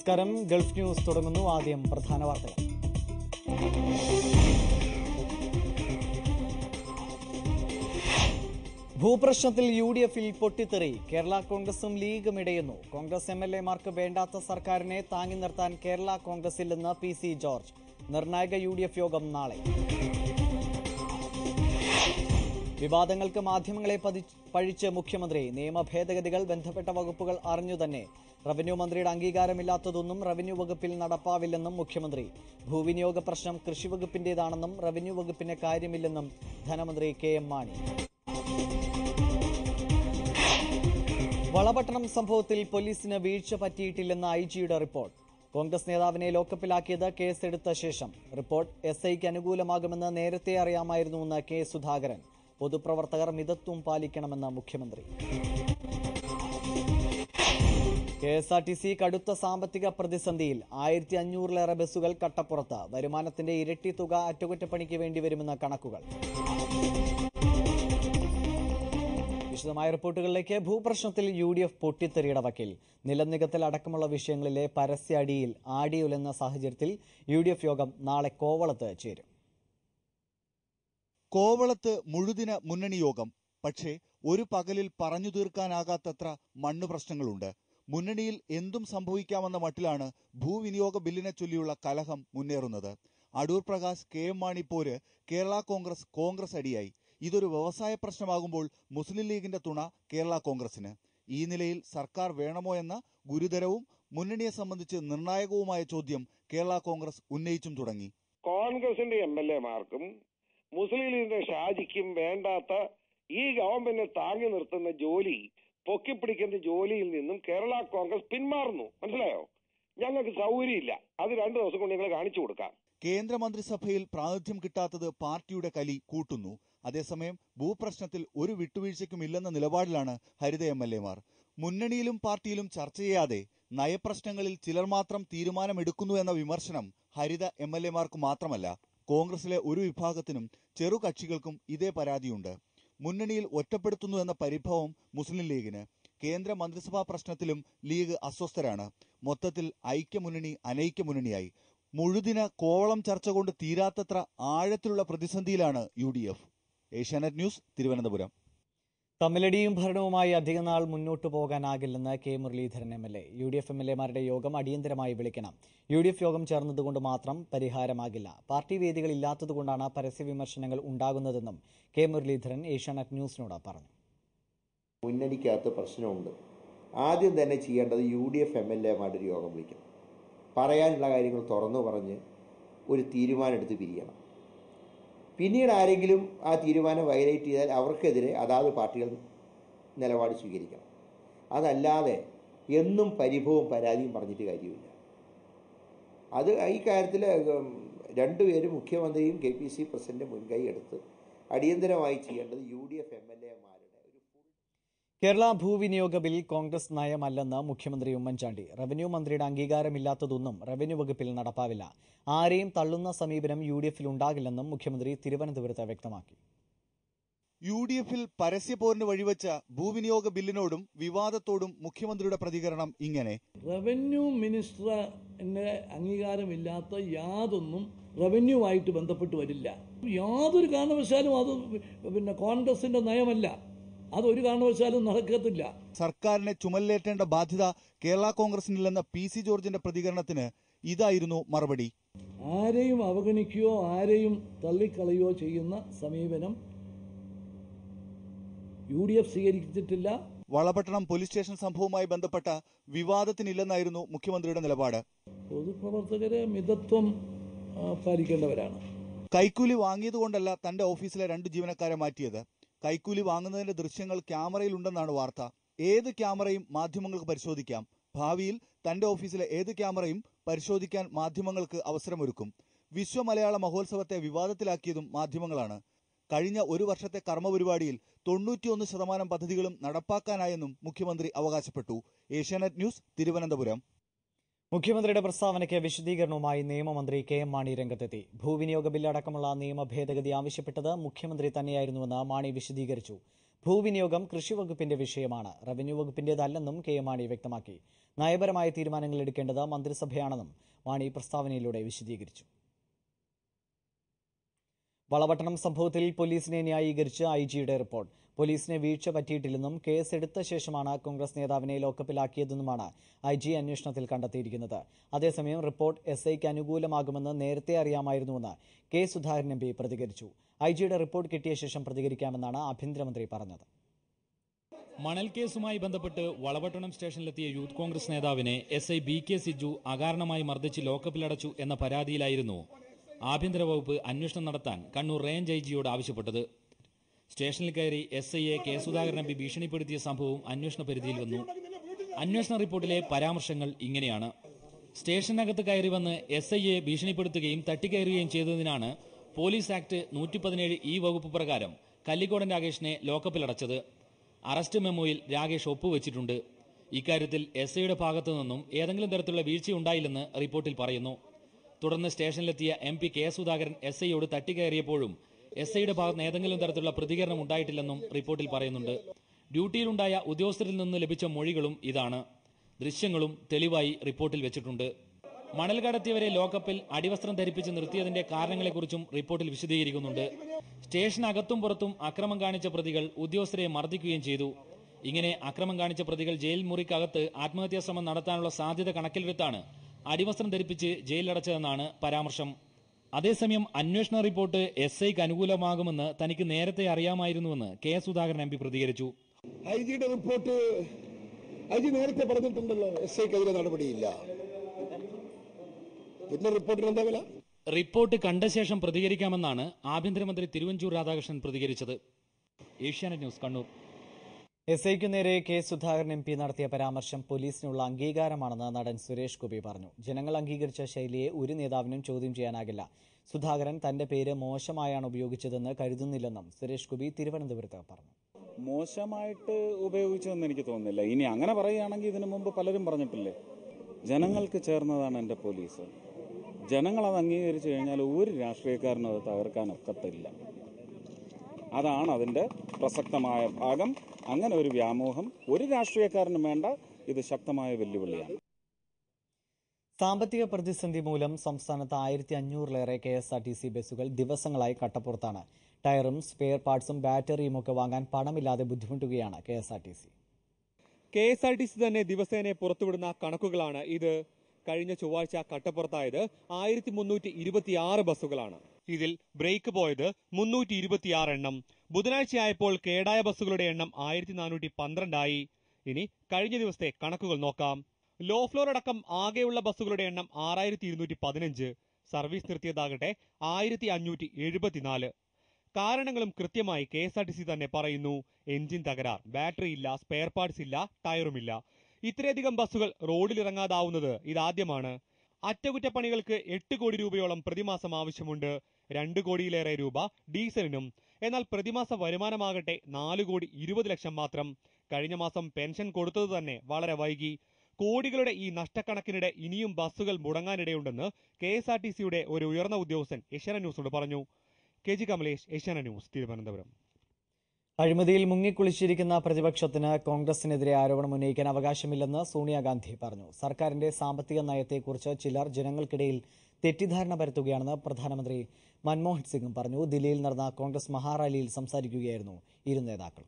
നമസ്കാരം Gulf news തുടങ്ങുന്നു ആദ്യം പ്രധാന വാർത്തകൾ ഭൂപ്രശ്നത്തിൽ യു ഡി എഫിൽ പൊട്ടിത്തെറി കേരള കോൺഗ്രസും ലീഗും ഇടയുന്നു കോൺഗ്രസ് എം എൽ എമാർക്ക് വേണ്ടാത്ത സർക്കാരിനെ താങ്ങി നിർത്താൻ കേരള കോൺഗ്രസില്ലെന്ന് പി സി ജോർജ് നിർണായക യു ഡി എഫ് യോഗം നാളെ വിവാദങ്ങൾക്ക് മാധ്യമങ്ങളെ പതി- പഴിച്ച് മുഖ്യമന്ത്രി നിയമ ഭേദഗതികൾ ബന്ധപ്പെട്ട വകുപ്പുകൾ അറിഞ്ഞു തന്നെ റവന്യൂ മന്ത്രിയുടെ അംഗീകാരമില്ലാത്തതൊന്നും റവന്യൂ വകുപ്പിൽ നടപ്പാവില്ലെന്നും മുഖ്യമന്ത്രി ഭൂവിനിയോഗ പ്രശ്നം കൃഷി വകുപ്പിന്റേതാണെന്നും റവന്യൂ വകുപ്പിന് കാര്യമില്ലെന്നും ധനമന്ത്രി കെ എം മാണി വളപട്ടണം സംഭവത്തിൽ പോലീസിന് വീഴ്ച പറ്റിയിട്ടില്ലെന്ന ഐ ജിയുടെ റിപ്പോർട്ട് കോൺഗ്രസ് നേതാവിനെ ലോക്കപ്പിലാക്കിയത് കേസെടുത്ത ശേഷം റിപ്പോർട്ട് എസ് ഐക്ക് അനുകൂലമാകുമെന്ന് നേരത്തെ അറിയാമായിരുന്നുവെന്ന് കെ സുധാകരൻ പൊതുപ്രവർത്തകർ മിതത്വം പാലിക്കണമെന്ന് മുഖ്യമന്ത്രി K S R T C കടുത്ത സാമ്പത്തിക പ്രതിസന്ധിയിൽ ആയിരത്തി അഞ്ഞൂറിലേറെ ബസ്സുകൾ കട്ടപ്പുറത്ത് വരുമാനത്തിന്റെ ഇരട്ടി തുക അറ്റകുറ്റപ്പണിക്ക് വേണ്ടിവരുമെന്ന കണക്കുകൾ വിശദമായ റിപ്പോർട്ടുകളിലേക്ക് ഭൂപ്രശ്നത്തിൽ യു ഡി എഫ് പൊട്ടിത്തെറിയുടെ വക്കിൽ നിലനികത്തൽ അടക്കമുള്ള വിഷയങ്ങളിലെ പരസ്യ അടിയിൽ ആടിയുലെന്ന സാഹചര്യത്തിൽ യു ഡി എഫ് യോഗം നാളെ കോവളത്ത് ചേരും കോവളത്ത് മുഴുദിന മുന്നണി യോഗം പക്ഷേ ഒരു പകലിൽ പറഞ്ഞു തീർക്കാനാകാത്തത്ര മണ്ണു പ്രശ്നങ്ങളുണ്ട് മുന്നണിയിൽ എന്തും സംഭവിക്കാമെന്ന മട്ടിലാണ് ഭൂവിനിയോഗ ബില്ലിനെ ചൊല്ലിയുള്ള കലഹം മുന്നേറുന്നത് അടൂർ പ്രകാശ് കെ എം മാണി പോര് കേരള കോൺഗ്രസ് കോൺഗ്രസ് അടിയായി ഇതൊരു വ്യവസായ പ്രശ്നമാകുമ്പോൾ മുസ്ലിം ലീഗിന്റെ തുണ കേരള കോൺഗ്രസിന് ഈ നിലയിൽ സർക്കാർ വേണമോ എന്ന ഗുരുതരവും മുന്നണിയെ സംബന്ധിച്ച് നിർണായകവുമായ ചോദ്യം കേരള കോൺഗ്രസ് ഉന്നയിച്ചും തുടങ്ങി കോൺഗ്രസിന്റെ എം എൽ എമാർക്കും മുസ്ലിം ലീഗിന്റെ ഷാജിക്കും വേണ്ടാത്ത ഈ ഗവൺമെന്റിനെ താങ്ങി നിർത്തുന്ന ജോലി പൊക്കിപ്പിടിക്കുന്ന ജോലിയിൽ നിന്നും കേരള കോൺഗ്രസ് പിന്മാറുന്നു മനസ്സിലായോ ഞങ്ങൾക്ക് സൗകര്യമില്ല അത് രണ്ടു ദിവസം കൊണ്ട് ഞങ്ങൾ കാണിച്ചു കൊടുക്കാം കേന്ദ്രമന്ത്രിസഭയിൽ പ്രാതിനിധ്യം കിട്ടാത്തത് പാർട്ടിയുടെ കലി കൂട്ടുന്നു അതേസമയം ഭൂപ്രശ്നത്തിൽ ഒരു വിട്ടുവീഴ്ചയ്ക്കും ഇല്ലെന്ന നിലപാടിലാണ് ഹരിത എം എൽ എമാർ മുന്നണിയിലും പാർട്ടിയിലും ചർച്ച ചെയ്യാതെ നയപ്രശ്നങ്ങളിൽ ചിലർ മാത്രം തീരുമാനമെടുക്കുന്നു എന്ന വിമർശനം ഹരിത എം എൽ എമാർക്ക് മാത്രമല്ല കോൺഗ്രസിലെ ഒരു വിഭാഗത്തിനും ചെറു കക്ഷികൾക്കും ഇതേ പരാതിയുണ്ട് മുന്നണിയിൽ ഒറ്റപ്പെടുത്തുന്നു എന്ന പരിഭവം മുസ്ലിം ലീഗിന് കേന്ദ്ര മന്ത്രിസഭാ പ്രശ്നത്തിലും ലീഗ് അസ്വസ്ഥരാണ് മൊത്തത്തിൽ ഐക്യമുന്നണി അനൈക്യമുന്നണിയായി മുഴുദിന കോവളം ചർച്ച കൊണ്ട് തീരാത്തത്ര ആഴത്തിലുള്ള പ്രതിസന്ധിയിലാണ് U D F Asianet news Thiruvananthapuram തമ്മിലടിയും ഭരണവുമായി അധികനാൾ മുന്നോട്ടു പോകാനാകില്ലെന്ന് K Muraleedharan M L A U D F M L എമാരുടെ യോഗം അടിയന്തരമായി വിളിക്കണം യു ഡി എഫ് യോഗം ചേർന്നതുകൊണ്ട് മാത്രം പരിഹാരമാകില്ല പാർട്ടി വേദികൾ ഇല്ലാത്തതുകൊണ്ടാണ് പരസ്യ വിമർശനങ്ങൾ ഉണ്ടാകുന്നതെന്നും കെ മുരളീധരൻ ഏഷ്യാനെറ്റ് ന്യൂസിനോട് പറഞ്ഞു മുന്നണിക്കകത്ത് പ്രശ്നമുണ്ട് ആദ്യം തന്നെ ചെയ്യേണ്ടത് U D F M L എമാരുടെ ഒരു യോഗം വിളിക്കണം പറയാനുള്ള കാര്യങ്ങൾ തുറന്നു പറഞ്ഞ് ഒരു തീരുമാനം എടുത്ത് പിരിയണം പിന്നീട് ആരെങ്കിലും ആ തീരുമാനം വയലേറ്റ് ചെയ്താൽ അവർക്കെതിരെ അതാത് പാർട്ടികൾ നിലപാട് സ്വീകരിക്കണം അതല്ലാതെ എന്നും പരിഭവവും പരാതിയും പറഞ്ഞിട്ട് കാര്യമില്ല അത് ഈ കാര്യത്തിൽ ഉം, രണ്ടുപേരും മുഖ്യമന്ത്രിയും കെ പി സി പ്രസിഡന്റ് മുൻകൈ എടുത്ത് അടിയന്തരമായി ചെയ്യേണ്ടത് U D F M L എമാരുടെ ഒരു ഫുൾ കേരള ഭൂവിനിയോഗ ബിൽ കോൺഗ്രസ് നയമല്ലെന്ന് മുഖ്യമന്ത്രി ഉമ്മൻചാണ്ടി റവന്യൂ മന്ത്രിയുടെ അംഗീകാരമില്ലാത്തതൊന്നും റവന്യൂ വകുപ്പിൽ നടപ്പാവില്ല ആരെയും തള്ളുന്ന സമീപനം യു ഡി എഫിൽ ഉണ്ടാകില്ലെന്നും മുഖ്യമന്ത്രി തിരുവനന്തപുരത്ത് വ്യക്തമാക്കി യു ഡി എഫിൽ പരസ്യപോരിന് വഴിവെച്ച ഭൂവിനിയോഗ ബില്ലിനോടും വിവാദത്തോടും മുഖ്യമന്ത്രിയുടെ പ്രതികരണം ഇങ്ങനെ റവന്യൂ മിനിസ്റ്ററിന് അംഗീകാരമില്ലാത്ത യാതൊന്നും റവന്യൂവായിട്ട് ബന്ധപ്പെട്ട് വരില്ല യാതൊരു കാരണവശാലും അത് പിന്നെ കോൺഗ്രസിന്റെ നയമല്ല അതൊരു കാരണവശാലും നടക്കത്തില്ല സർക്കാരിനെ ചുമലിലേറ്റേണ്ട ബാധ്യത കേരള കോൺഗ്രസിനില്ലെന്ന പി സി ജോർജിന്റെ പ്രതികരണത്തിന് ഇതായിരുന്നു മറുപടി ആരെയും അവഗണിക്കുകയോ ആരെയും തള്ളിക്കളയോ ചെയ്യുന്ന സമീപനം യു ഡി എഫ് സ്വീകരിച്ചിട്ടില്ല വളപട്ടണം പോലീസ് സ്റ്റേഷൻ സംഭവവുമായി ബന്ധപ്പെട്ട വിവാദത്തിനില്ലെന്നായിരുന്നു മുഖ്യമന്ത്രിയുടെ നിലപാട് പൊതുപ്രവർത്തകര് മിതത്വം ആ, പാലിക്കേണ്ടവരാണ് കൈക്കൂലി വാങ്ങിയതുകൊണ്ടല്ല തന്റെ ഓഫീസിലെ രണ്ട് ജീവനക്കാരെ മാറ്റിയത് കൈക്കൂലി വാങ്ങുന്നതിന്റെ ദൃശ്യങ്ങൾ ക്യാമറയിലുണ്ടെന്നാണ് വാർത്ത ഏത് ക്യാമറയും മാധ്യമങ്ങൾക്ക് പരിശോധിക്കാം ഭാവിയിൽ തന്റെ ഓഫീസിലെ ഏത് ക്യാമറയും പരിശോധിക്കാൻ മാധ്യമങ്ങൾക്ക് അവസരമൊരുക്കും വിശ്വ മലയാള മഹോത്സവത്തെ വിവാദത്തിലാക്കിയതും മാധ്യമങ്ങളാണ് കഴിഞ്ഞ ഒരു വർഷത്തെ കർമ്മപരിപാടിയിൽ തൊണ്ണൂറ്റിയൊന്ന് ശതമാനം പദ്ധതികളും നടപ്പാക്കാനായെന്നും മുഖ്യമന്ത്രി അവകാശപ്പെട്ടു ഏഷ്യാനെറ്റ് ന്യൂസ് തിരുവനന്തപുരം മുഖ്യമന്ത്രിയുടെ പ്രസ്താവനയ്ക്ക് വിശദീകരണവുമായി നിയമമന്ത്രി കെ എം മാണി രംഗത്തെത്തി ഭൂവിനിയോഗ ബില്ല് അടക്കമുള്ള നിയമ ഭേദഗതി ആവശ്യപ്പെട്ടത് മുഖ്യമന്ത്രി തന്നെയായിരുന്നുവെന്ന് മാണി വിശദീകരിച്ചു ഭൂവിനിയോഗം കൃഷി വകുപ്പിന്റെ വിഷയമാണ് റവന്യൂ വകുപ്പിന്റേതല്ലെന്നും കെ എം മാണി വ്യക്തമാക്കി നയപരമായ തീരുമാനങ്ങൾ എടുക്കേണ്ടത് മന്ത്രിസഭയാണെന്നും മാണി പ്രസ്താവനയിലൂടെ വിശദീകരിച്ചു വളപട്ടണം സംഭവത്തിൽ പോലീസിനെ ന്യായീകരിച്ച് ഐ ജിയുടെ റിപ്പോർട്ട് പോലീസിനെ വീഴ്ച പറ്റിയിട്ടില്ലെന്നും കേസ് എടുത്ത ശേഷമാണ് കോൺഗ്രസ് നേതാവിനെ ലോക്കപ്പിലാക്കിയതെന്നുമാണ് ഐ ജി അന്വേഷണത്തിൽ കണ്ടെത്തിയിരിക്കുന്നത് അതേസമയം റിപ്പോർട്ട് എസ് ഐക്ക് അനുകൂലമാകുമെന്ന് നേരത്തെ അറിയാമായിരുന്നുവെന്ന് കെ സുധാകരൻ എം പി പ്രതികരിച്ചു ഐ ജിയുടെ റിപ്പോർട്ട് കിട്ടിയ ശേഷം പ്രതികരിക്കാമെന്നാണ് ആഭ്യന്തരമന്ത്രി പറഞ്ഞത് മണൽ കേസുമായി ബന്ധപ്പെട്ട് വളപട്ടണം സ്റ്റേഷനിലെത്തിയ യൂത്ത് കോൺഗ്രസ് നേതാവിനെ S I B K Siju അകാരണമായി മർദ്ദിച്ച് ലോക്കപ്പിലടച്ചു എന്ന പരാതിയിലായിരുന്നു ആഭ്യന്തര വകുപ്പ് അന്വേഷണം നടത്താൻ കണ്ണൂർ റേഞ്ച് ഐ ജിയോട് ആവശ്യപ്പെട്ടത് സ്റ്റേഷനിൽ കയറി എസ് ഐയെ കെ സുധാകരൻ എം പി ഭീഷണിപ്പെടുത്തിയ സംഭവവും അന്വേഷണ പരിധിയിൽ വന്നു അന്വേഷണ റിപ്പോർട്ടിലെ പരാമർശങ്ങൾ ഇങ്ങനെയാണ് സ്റ്റേഷനകത്ത് കയറി വന്ന് എസ് ഐയെ ഭീഷണിപ്പെടുത്തുകയും തട്ടിക്കയറുകയും ചെയ്തതിനാണ് പോലീസ് ആക്ട് നൂറ്റി പതിനേഴ് ഈ വകുപ്പ് പ്രകാരം കല്ലിക്കോടൻ രാകേഷിനെ ലോക്കപ്പിലടച്ചത് അറസ്റ്റ് മെമ്മോയിൽ രാകേഷ് ഒപ്പുവെച്ചിട്ടുണ്ട് ഇക്കാര്യത്തിൽ എസ് ഐയുടെ ഭാഗത്തു നിന്നും ഏതെങ്കിലും തരത്തിലുള്ള വീഴ്ചയുണ്ടായില്ലെന്ന് റിപ്പോർട്ടിൽ പറയുന്നു തുടർന്ന് സ്റ്റേഷനിലെത്തിയ M P K Sudhakaran S ഐയോട് തട്ടിക്കയറിയപ്പോഴും എസ് ഐയുടെ ഭാഗത്ത് ഏതെങ്കിലും തരത്തിലുള്ള പ്രതികരണം ഉണ്ടായിട്ടില്ലെന്നും റിപ്പോർട്ടിൽ പറയുന്നുണ്ട് ഡ്യൂട്ടിയിലുണ്ടായ ഉദ്യോഗസ്ഥരിൽ നിന്ന് ലഭിച്ച മൊഴികളും ഇതാണ് ദൃശ്യങ്ങളും തെളിവായി റിപ്പോർട്ടിൽ വെച്ചിട്ടുണ്ട് മണൽ കടത്തിയവരെ ലോക്കപ്പിൽ അടിവസ്ത്രം ധരിപ്പിച്ച് നിർത്തിയതിന്റെ കാരണങ്ങളെക്കുറിച്ചും റിപ്പോർട്ടിൽ വിശദീകരിക്കുന്നുണ്ട് സ്റ്റേഷനകത്തും പുറത്തും അക്രമം കാണിച്ച പ്രതികൾ ഉദ്യോഗസ്ഥരെ മർദ്ദിക്കുകയും ചെയ്തു ഇങ്ങനെ അക്രമം കാണിച്ച പ്രതികൾ ജയിൽ മുറിക്കകത്ത് ആത്മഹത്യാ ശ്രമം നടത്താനുള്ള സാധ്യത കണക്കിലെടുത്താണ് അടിവസ്ത്രം ധരിപ്പിച്ച് ജയിലിലടച്ചതെന്നാണ് പരാമർശം അതേസമയം അന്വേഷണ റിപ്പോർട്ട് എസ് ഐക്ക് അനുകൂലമാകുമെന്ന് തനിക്ക് നേരത്തെ അറിയാമായിരുന്നുവെന്ന് കെ സുധാകരൻ എം പി പ്രതികരിച്ചു ഐ ജിയുടെ റിപ്പോർട്ട് ഐ ജി നേരത്തെ പറഞ്ഞിട്ടുണ്ടല്ലോ എസ് ഐക്കെതിരെ നടപടിയില്ല പിന്നെ റിപ്പോർട്ടിന് എന്താ വില റിപ്പോർട്ട് കണ്ട ശേഷം പ്രതികരിക്കാമെന്നാണ് ആഭ്യന്തരമന്ത്രി തിരുവഞ്ചൂർ രാധാകൃഷ്ണൻ പ്രതികരിച്ചത് ഏഷ്യാനെറ്റ് ന്യൂസ് കണ്ണൂർ എസ് ഐക്കു നേരെ കെ സുധാകരൻ എം പി നടത്തിയ പരാമർശം പോലീസിനുള്ള അംഗീകാരമാണെന്ന് നടൻ സുരേഷ് ഗോപി പറഞ്ഞു ജനങ്ങൾ അംഗീകരിച്ച ശൈലിയെ ഒരു നേതാവിനും ചോദ്യം ചെയ്യാനാകില്ല സുധാകരൻ തന്റെ പേര് മോശമായാണ് ഉപയോഗിച്ചതെന്ന് കരുതുന്നില്ലെന്നും സുരേഷ് ഗോപി തിരുവനന്തപുരത്ത് പറഞ്ഞു മോശമായിട്ട് ഉപയോഗിച്ചതെന്ന് എനിക്ക് തോന്നുന്നില്ല ഇനി അങ്ങനെ പറയുകയാണെങ്കിൽ ഇതിനു മുമ്പ് പലരും പറഞ്ഞിട്ടില്ലേ ജനങ്ങൾക്ക് ചേർന്നതാണ് എൻ്റെ പോലീസ് ജനങ്ങൾ അത് അംഗീകരിച്ചു കഴിഞ്ഞാൽ ഒരു രാഷ്ട്രീയക്കാരനും അത് തകർക്കാൻ ഒക്കത്തില്ല അതാണ് അതിൻ്റെ പ്രസക്തമായ ഭാഗം അങ്ങനെ ഒരു വ്യാമോഹം ഒരു രാഷ്ട്രീയക്കാരനും വേണ്ട ഇത് ശക്തമായ വെല്ലുവിളിയാണ് സാമ്പത്തിക പ്രതിസന്ധി മൂലം സംസ്ഥാനത്ത് ആയിരത്തി അഞ്ഞൂറിലേറെ K S R T C ബസ്സുകൾ ദിവസങ്ങളായി കട്ടപ്പുറത്താണ് ടയറും സ്പെയർ പാർട്സും ബാറ്ററിയും ഒക്കെ വാങ്ങാൻ പണമില്ലാതെ ബുദ്ധിമുട്ടുകയാണ് K S R T C K S R T C തന്നെ ദിവസേന പുറത്തുവിടുന്ന കണക്കുകളാണ് ഇത് കഴിഞ്ഞ ചൊവ്വാഴ്ച കട്ടപ്പുറത്തായത് ആയിരത്തി മുന്നൂറ്റി ഇരുപത്തിയാറ് ബസ്സുകളാണ് ഇതിൽ ബ്രേക്ക് പോയത് മുന്നൂറ്റി ഇരുപത്തിയാറ് എണ്ണം ബുധനാഴ്ചയായപ്പോൾ കേടായ ബസ്സുകളുടെ എണ്ണം ആയിരത്തി നാനൂറ്റി പന്ത്രണ്ടായി ഇനി കഴിഞ്ഞ ദിവസത്തെ കണക്കുകൾ നോക്കാം ലോ ഫ്ലോർ അടക്കം ആകെയുള്ള ബസ്സുകളുടെ എണ്ണം ആറായിരത്തി ഇരുന്നൂറ്റി പതിനഞ്ച് സർവീസ് നിർത്തിയതാകട്ടെ ആയിരത്തി അഞ്ഞൂറ്റി എഴുപത്തിനാല് കാരണങ്ങളും കൃത്യമായി K S R T C തന്നെ പറയുന്നു എഞ്ചിൻ തകരാർ ബാറ്ററി ഇല്ല സ്പെയർ പാർട്സ് ഇല്ല ടയറുമില്ല ഇത്രയധികം ബസ്സുകൾ റോഡിലിറങ്ങാതാവുന്നത് ഇതാദ്യമാണ് അറ്റകുറ്റപ്പണികൾക്ക് എട്ട് കോടി രൂപയോളം പ്രതിമാസം ആവശ്യമുണ്ട് രണ്ട് കോടിയിലേറെ രൂപ ഡീസലിനും എന്നാൽ പ്രതിമാസ വരുമാനമാകട്ടെ നാല് കോടി ഇരുപത് ലക്ഷം മാത്രം കഴിഞ്ഞ മാസം പെൻഷൻ കൊടുത്തത് തന്നെ വളരെ വൈകി കോടികളുടെ ഈ നഷ്ടക്കണക്കിനിടെ ഇനിയും ബസ്സുകൾ മുടങ്ങാനിടയുണ്ടെന്ന് കെ എസ് ആർ ടി സിയുടെ ഒരു ഉയർന്ന ഉദ്യോഗസ്ഥൻ ഏഷ്യാന ന്യൂസിനോട് പറഞ്ഞു K G Kamalesh Asianet news Thiruvananthapuram അഴിമതിയിൽ മുങ്ങിക്കുളിച്ചിരിക്കുന്ന പ്രതിപക്ഷത്തിന് കോൺഗ്രസിനെതിരെ ആരോപണം ഉന്നയിക്കാൻ അവകാശമില്ലെന്ന് സോണിയാഗാന്ധി പറഞ്ഞു സർക്കാരിന്റെ സാമ്പത്തിക നയത്തെക്കുറിച്ച് ചിലർ ജനങ്ങൾക്കിടയിൽ തെറ്റിദ്ധാരണ പരത്തുകയാണെന്ന് പ്രധാനമന്ത്രി മൻമോഹൻ സിംഗും പറഞ്ഞു ദില്ലിയിൽ നടന്ന കോൺഗ്രസ് മഹാറാലിയിൽ സംസാരിക്കുകയായിരുന്നു ഇരു നേതാക്കളും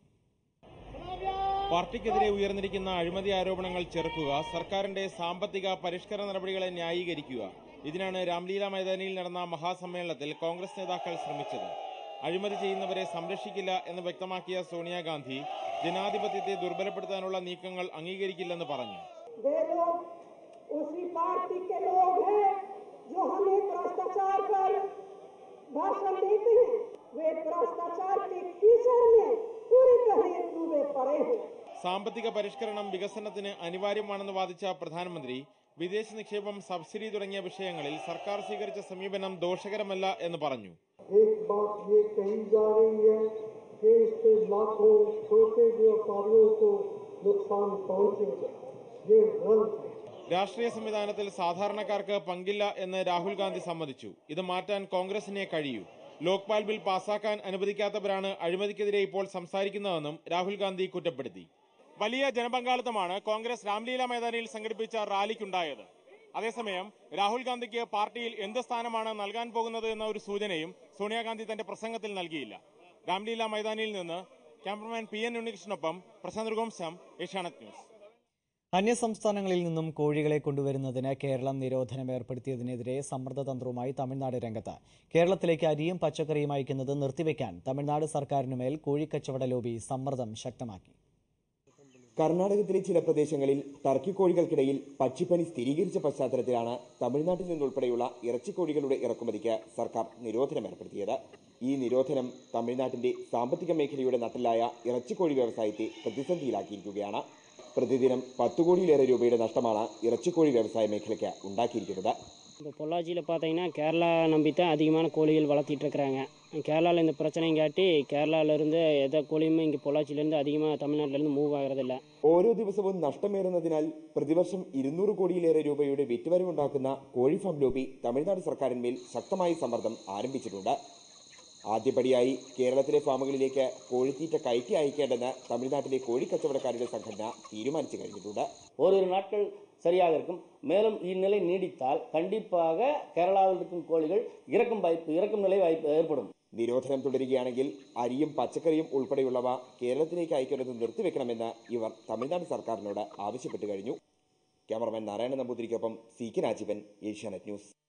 പാർട്ടിക്കെതിരെ ഉയർന്നിരിക്കുന്ന അഴിമതി ആരോപണങ്ങൾ ചെറുക്കുക സർക്കാരിന്റെ സാമ്പത്തിക പരിഷ്കരണ നടപടികളെ ന്യായീകരിക്കുക ഇതിനാണ് രാംലീല മൈതാനിയിൽ നടന്ന മഹാസമ്മേളനത്തിൽ കോൺഗ്രസ് നേതാക്കൾ ശ്രമിച്ചത് അഴിമതി ചെയ്യുന്നവരെ സംരക്ഷിക്കില്ല എന്ന് വ്യക്തമാക്കിയ സോണിയാഗാന്ധി ജനാധിപത്യത്തെ ദുർബലപ്പെടുത്താനുള്ള നീക്കങ്ങൾ അംഗീകരിക്കില്ലെന്ന് പറഞ്ഞു वे लोग उसी पार्टी के लोग हैं जो हमें भ्रष्टाचार पर भाषण देते हैं वे भ्रष्टाचार के कीचड़ में पूरी तरह डूबे पड़े हैं സാമ്പത്തിക പരിഷ്കരണം വികസനത്തിന് അനിവാര്യമാണെന്ന് വാദിച്ച പ്രധാനമന്ത്രി വിദേശ നിക്ഷേപം സബ്സിഡി തുടങ്ങിയ വിഷയങ്ങളിൽ സർക്കാർ സ്വീകരിച്ച സമീപനം ദോഷകരമല്ല എന്ന് പറഞ്ഞു एक बात ये कही जा रही है कि इससे लाखों छोटे व्यापारियों को नुकसान पहुंचेगा ये गलत है രാഷ്ട്രീയ സംവിധാനത്തിൽ സാധാരണക്കാർക്ക് പങ്കില്ല എന്ന് രാഹുൽ ഗാന്ധി സമ്മതിച്ചു ഇത് മാറ്റാൻ കോൺഗ്രസിനെ കഴിയൂ ലോക്പാൽ ബിൽ പാസാക്കാൻ അനുവദിക്കാത്തവരാണ് അഴിമതിക്കെതിരെ ഇപ്പോൾ സംസാരിക്കുന്നതെന്നും രാഹുൽ ഗാന്ധി കുറ്റപ്പെടുത്തി വലിയ ജനപങ്കാളിത്തമാണ് കോൺഗ്രസ് രാംലീല മൈതാനിയിൽ സംഘടിപ്പിച്ച റാലിക്കുണ്ടായത് അതേസമയം രാഹുൽ ഗാന്ധിക്ക് പാർട്ടിയിൽ എന്ത് സ്ഥാനമാണ് നൽകാൻ പോകുന്നത് എന്ന ഒരു സൂചനയും സോണിയാഗാന്ധി തന്റെ പ്രസംഗത്തിൽ നൽകിയില്ല രാംലീല മൈതാനിയിൽ നിന്ന് ക്യാമറമാൻ പി എൻ ഉണ്ണികൃഷ്ണനൊപ്പം പ്രശാന്ത് ഗോംസം ഏഷ്യാനെറ്റ് ന്യൂസ് അന്യസംസ്ഥാനങ്ങളിൽ നിന്നും കോഴികളെ കൊണ്ടുവരുന്നതിന് കേരളം നിരോധനം ഏർപ്പെടുത്തിയതിനെതിരെ സമ്മർദ്ദതന്ത്രവുമായി തമിഴ്നാട് രംഗത്ത് കേരളത്തിലേക്ക് അരിയും പച്ചക്കറിയും അയക്കുന്നത് നിർത്തിവെക്കാൻ തമിഴ്നാട് സർക്കാരിനുമേൽ കോഴിക്കച്ചവട ലോബി സമ്മർദ്ദം ശക്തമാക്കി കർണാടകത്തിലെ ചില പ്രദേശങ്ങളിൽ ടർക്കി കോഴികൾക്കിടയിൽ പക്ഷിപ്പനി സ്ഥിരീകരിച്ച പശ്ചാത്തലത്തിലാണ് തമിഴ്നാട്ടിൽ നിന്നുൾപ്പെടെയുള്ള ഇറച്ചിക്കോഴികളുടെ ഇറക്കുമതിക്ക് സർക്കാർ നിരോധനം ഏർപ്പെടുത്തിയത് ഈ നിരോധനം തമിഴ്നാട്ടിന്റെ സാമ്പത്തിക മേഖലയുടെ നട്ടലായ ഇറച്ചിക്കോഴി വ്യവസായത്തെ പ്രതിസന്ധിയിലാക്കിയിരിക്കുകയാണ് പ്രതിദിനം പത്ത് കോടിയിലേറെ രൂപയുടെ நஷ்டമാണ് இறைச்சிக்கோழி விவசாய மேഖலைக்கு உண்டாக்கியிருக்கிறது இப்போ பொள்ளாச்சியில் பார்த்தீங்கன்னா கேரளா நம்பித்தான் அதிகமான கோழிகள் வளர்த்திட்டு இருக்கிறாங்க கேரளாவில் இந்த பிரச்சனையும் காட்டி கேரளாவிலேருந்து எந்த கோழியுமே இங்கே பொள்ளாச்சியிலேருந்து அதிகமாக தமிழ்நாட்டிலேருந்து மூவ் ஆகிறதில்ல ഓരോ ദിവസവും നഷ്ടമേറുന്നതിനാൽ പ്രതിവർഷം ഇരുന്നൂറ് കോടിയിലേറെ രൂപയുടെ വിറ്റുവരവുണ്ടാക്കുന്ന കോഴി ഫാം ലോബി തമിഴ്നാട് സർക്കാരിന്മേൽ ശക്തമായ സമ്മർദ്ദം ആരംഭിച്ചിട്ടുണ്ട് ആദ്യപടിയായി കേരളത്തിലെ ഫാമുകളിലേക്ക് കോഴിത്തീറ്റ കയറ്റി അയക്കേണ്ടെന്ന് തമിഴ്നാട്ടിലെ കോഴി കച്ചവടക്കാരുടെ സംഘടന തീരുമാനിച്ചു കഴിഞ്ഞിട്ടുണ്ട് ஓரிரு நாட்கள் சரியாக இருக்கும் மேலும் இந்நிலை நீடித்தால் கண்டிப்பாக கேரளாவில் இருக்கும் கோழிகள் இறக்கும் வாய்ப்பு இறக்கும் நிலை வாய்ப்பு ஏற்படும் നിരോധനം തുടരുകയാണെങ്കിൽ അരിയും പച്ചക്കറിയും ഉൾപ്പെടെയുള്ളവ കേരളത്തിലേക്ക് അയക്കുന്നത് നിർത്തിവെക്കണമെന്ന് ഇവർ തമിഴ്നാട് സർക്കാരിനോട് ആവശ്യപ്പെട്ടു കഴിഞ്ഞു ക്യാമറമാൻ നാരായണ നമ്പൂതിരിക്കൊപ്പം C K Rajeevan Asianet news